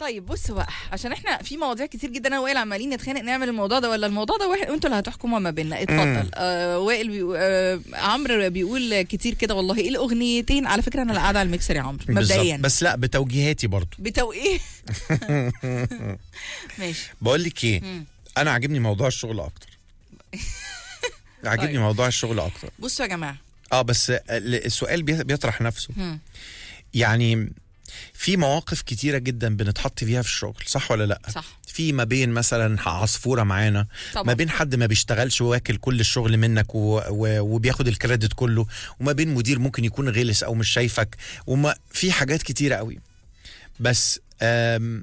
طيب بص بقى عشان احنا في مواضيع كتير جدا انا وائل عمالين نتخانق نعمل الموضوع ده ولا الموضوع ده واحد وانتوا اللي هتحكموا ما بيننا اتفضل آه وائل بيقول آه عمرو بيقول كتير كده والله ايه الاغنيتين على فكره انا اللي قاعده على الميكسر يا عمرو مبدئيا بالظبط. بس لا بتوجيهاتي برضو بتوقيت ماشي بقول لك ايه مم. انا عاجبني موضوع الشغل اكتر عاجبني طيب. موضوع الشغل اكتر بصوا يا جماعه اه بس ال- السؤال بي- بيطرح نفسه مم. يعني في مواقف كتيرة جدا بنتحط فيها في الشغل صح ولا لا صح في ما بين مثلا عصفورة معانا طبعا ما بين حد ما بيشتغلش واكل كل الشغل منك و... و... وبياخد الكريدت كله وما بين مدير ممكن يكون غلس او مش شايفك وما في حاجات كتيرة قوي بس آم...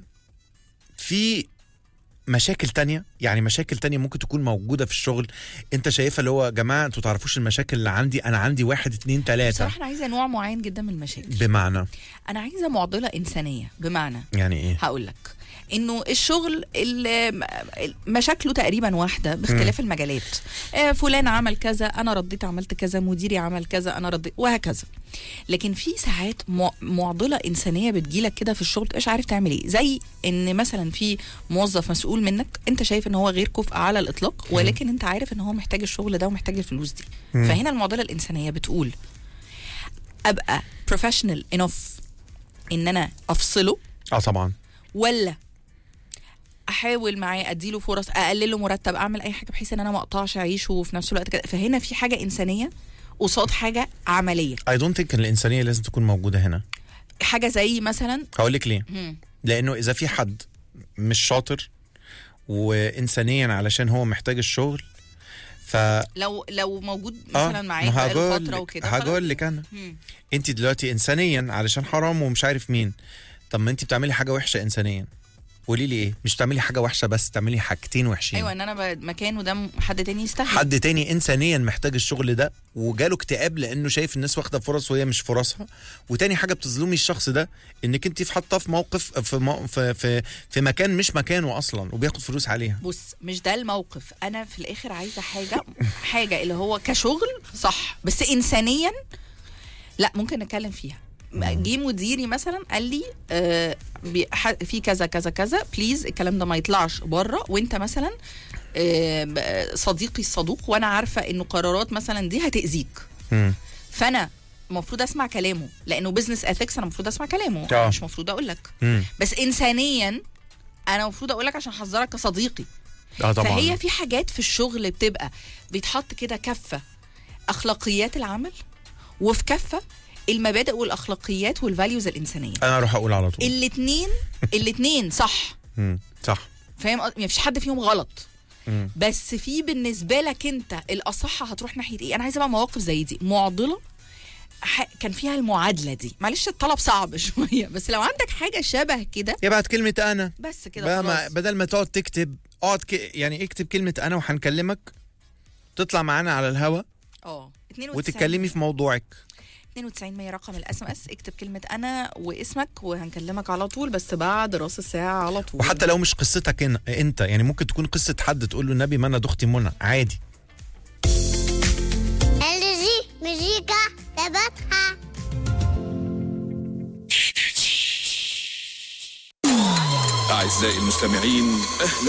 في مشاكل تانية يعني مشاكل تانية ممكن تكون موجودة في الشغل انت شايفها اللي هو يا جماعة انتوا تعرفوش المشاكل اللي عندي انا عندي واحد اتنين تلاتة بصراحه انا عايزه نوع معين جدا من المشاكل بمعنى انا عايزه معضله انسانيه بمعنى يعني ايه هقول لك انه الشغل ال- مشاكله تقريبا واحده باختلاف المجالات آه، فلان عمل كذا انا رديت عملت كذا مديري عمل كذا انا رديت وهكذا لكن في ساعات مع- معضله انسانيه بتجيلك كده في الشغل مش عارف تعمل ايه زي ان مثلا في موظف مسؤول منك انت شايف ان هو غير كفء على الاطلاق ولكن انت عارف ان هو محتاج الشغل ده ومحتاج الفلوس دي مم. فهنا المعضله الانسانيه بتقول ابقى بروفيشنال انف ان انا افصله اه طبعا ولا احاول معاه اديله فرص اقلله مرتب اعمل اي حاجه بحيث ان انا ما اقطعش عيشه وفي نفس الوقت كده فهنا في حاجه انسانيه قصاد حاجه عمليه اي دونت ثينك ان الانسانيه لازم تكون موجوده هنا حاجه زي مثلا هقول لك ليه هم، لانه اذا في حد مش شاطر وانسانيا علشان هو محتاج الشغل ف لو لو موجود اه مثلا معاك ما بقاله هقول فتره لك وكده هقول لك انا هم، انت دلوقتي انسانيا علشان حرام ومش عارف مين طب ما انت بتعملي حاجه وحشه انسانيا قولي لي ايه مش تعملي حاجه وحشه بس تعملي حاجتين وحشين ايوه ان انا ب- مكانه ده م- حد تاني يستاهل حد تاني انسانيا محتاج الشغل ده وجاله اكتئاب لانه شايف الناس واخده فرص وهي مش فرصها وتاني حاجه بتظلمي الشخص ده انك انت في حاطاه في موقف في, مو في في في مكان مش مكانه اصلا وبياخد فلوس عليها بص مش ده الموقف انا في الاخر عايزه حاجه حاجه اللي هو كشغل صح بس انسانيا لا ممكن نتكلم فيها جه مديري مثلا قال لي آه بي- ح- في كذا كذا كذا بليز الكلام ده ما يطلعش بره وانت مثلا آه ب- صديقي الصدوق وانا عارفه انه قرارات مثلا دي هتاذيك مم. فانا المفروض اسمع كلامه لانه بزنس اثكس انا المفروض اسمع كلامه آه. مش المفروض اقول لك مم. بس انسانيا انا المفروض اقول لك عشان احذرك كصديقي اه طبعا فهي في حاجات في الشغل بتبقى بيتحط كده كفه اخلاقيات العمل وفي كفه المبادئ والاخلاقيات والفاليوز الانسانيه انا اروح اقول على طول الاثنين الاثنين صح مم. صح فاهم قصدي؟ ما فيش حد فيهم غلط مم. بس في بالنسبه لك انت الاصح هتروح ناحيه ايه انا عايزه بقى مواقف زي دي معضله ح- كان فيها المعادله دي معلش الطلب صعب شويه بس لو عندك حاجه شبه كده يبعت كلمه انا بس كده بقى ما خلاص بدل ما تقعد تكتب اقعد ك... يعني اكتب كلمه انا وهنكلمك تطلع معانا على الهوا اه 92 وتتكلمي في موضوعك 92 100 رقم الاس ام اس اكتب كلمه انا واسمك وهنكلمك على طول بس بعد راس الساعه على طول وحتى لو مش قصتك إن- انت يعني ممكن تكون قصه حد تقول له النبي ما انا اختي منى عادي الجي مزيكا تبعتها أعزائي المستمعين أهلا